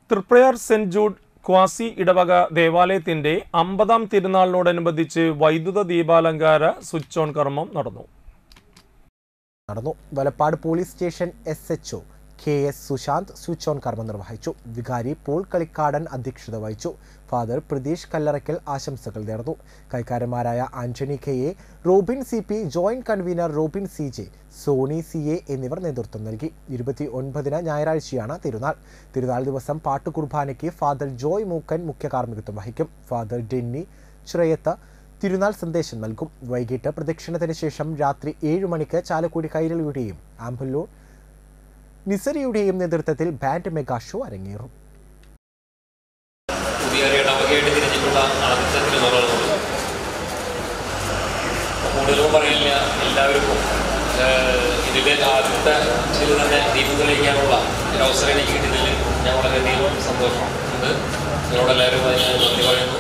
Triprayar saint Jude quasi ഇടവക ദേവാലയത്തിന്റെ അമ്പതാം തിരുനാളിനോടനുബന്ധിച്ച് വൈദ്യുത ദീപാലങ്കാര സ്വിച്ച് ഓൺ കർമ്മം നടന്നു നടന്നു Valappad police station S H O K S Sushant switch on കർമ്മം നിർവഹിച്ചു വികാരി പോൾ കളിക്കാടൻ അധ്യക്ഷത വഹിച്ചു ഫാദർ പ്രതീഷ് കല്ലറയ്ക്കൽ ആശംസകൾ നേർന്നു കൈക്കാരന്മാരായ Antony K A Robin C P joint convener Robin C J Sony C A എന്നിവർ നേതൃത്വം നൽകി ഇരുപത്തി ഒൻപതിന് ഞായറാഴ്ചയാണ് തിരുനാൾ തിരുനാൾ ദിവസം പാട്ടുകുർബാനയ്ക്ക് ഫാദർ ജോയ് മൂക്കൻ മുഖ്യ കാർമ്മികത്വം വഹിക്കും ഫാദർ ഡെന്നി ചിറയത്ത് തിരുനാൾ സന്ദേശം നൽകും വൈകിട്ട് പ്രദക്ഷിണത്തിന് ശേഷം രാത്രി ഏഴ് മണിക്ക് ചാലക്കുടി കൈരളിയുടെയും ആംബുല്ലൂർ നിസരിയുടെയും നേതൃത്വത്തിൽ ബാൻഡ് മെഗാ ഷോ അരങ്ങേറും പുതിയ ഒരു ഇടവകയായിട്ട് തിരിഞ്ഞിട്ടുള്ള ആദ്യത്തെ തിരുനാളാണ് കൂടുതലും പറയില്ല എല്ലാവർക്കും ഏഹ്, ഇതിൻ്റെ ആദ്യത്തെ ഇതിൽ തന്നെ ദീപം തെളിയിക്കാനുള്ള ഒരു അവസരം എനിക്ക് കിട്ടിയതിൽ ഞാൻ വളരെയധികം സന്തോഷം ഉണ്ട് നിങ്ങളോട് എല്ലാവരും അതിന് നന്ദി പറയുന്നു